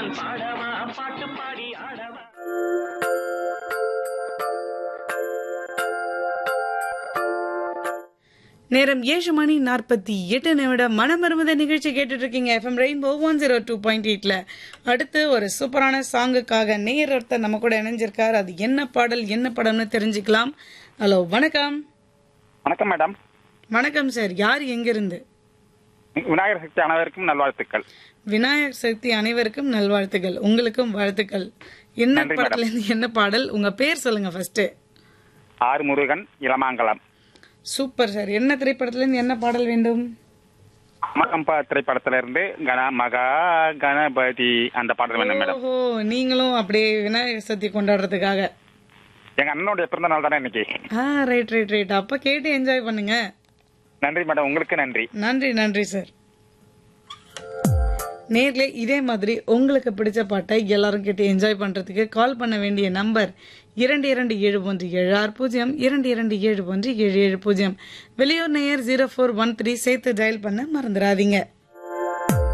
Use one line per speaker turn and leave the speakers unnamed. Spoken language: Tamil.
நான் பாடவா பாட்டு பாடி ஆடவா
நேரம் ஏழு மணி நாற்பத்தி எட்டு நிமிடம் மனமருமத நிகழ்ச்சி கேட்டுட்டு இருக்கீங்க FM rainbow one zero two point எயிட்ல அடுத்து ஒரு சூப்பரான சாங்குக்காக நேயர் ஒருத்தர் நம்ம கூட இணைஞ்சிருக்கார் அது என்ன பாடல் என்ன படம்னு தெரிஞ்சுக்கலாம் ஹலோ வணக்கம்
வணக்கம் மேடம்
வணக்கம் சார் யார் எங்கிருந்து
விநாயகர் சக்தி அனைவருக்கும் நல்வாழ்த்துக்கள்
விநாயகர் சக்தி அனைவருக்கும் நல்வாழ்த்துக்கள் உங்களுக்கும் வாழ்த்துக்கள் என்ன
நன்றி, மேடம்.
படத்துல இருந்து என்ன பாடல் உங்க பேர் சொல்லுங்க first
R Murugan Ilamangalam
super sir என்ன திரைப்படத்துல இருந்து என்ன பாடல் வேண்டும்
அமகம்பா திரைப்படத்துல இருந்து கண மகா கணபதி அந்த பாடல் வேணும் மேடம்
ஓஹோ நீங்களும் அப்படியே விநாயகர் சக்தி கொண்டாடுறதுக்காக
எங்க அண்ணனுடைய பிறந்த நாள் தானே இன்னைக்கு
ஆ ரைட் ரைட் ரைட் அப்ப கேட்டு என்ஜாய் பண்ணுங்க
நன்றி மேடம் உங்களுக்கு நன்றி
நன்றி நன்றி சார் நேர்ல இதே மாதிரி உங்களுக்கு பிடிச்ச பாட்டை எல்லாரும் கேட்டு என்ஜாய் பண்றதுக்கு கால் பண்ண வேண்டிய நம்பர் இரண்டு இரண்டு ஏழு ஒன்று ஏழு ஆறு பூஜ்ஜியம் இரண்டு இரண்டு ஏழு ஒன்று ஏழு ஏழு பூஜ்ஜியம் வெளியூர் நேயர் ஜீரோ ஃபோர் ஒன் த்ரீ சேர்த்து டயல் பண்ண மறந்துடாதீங்க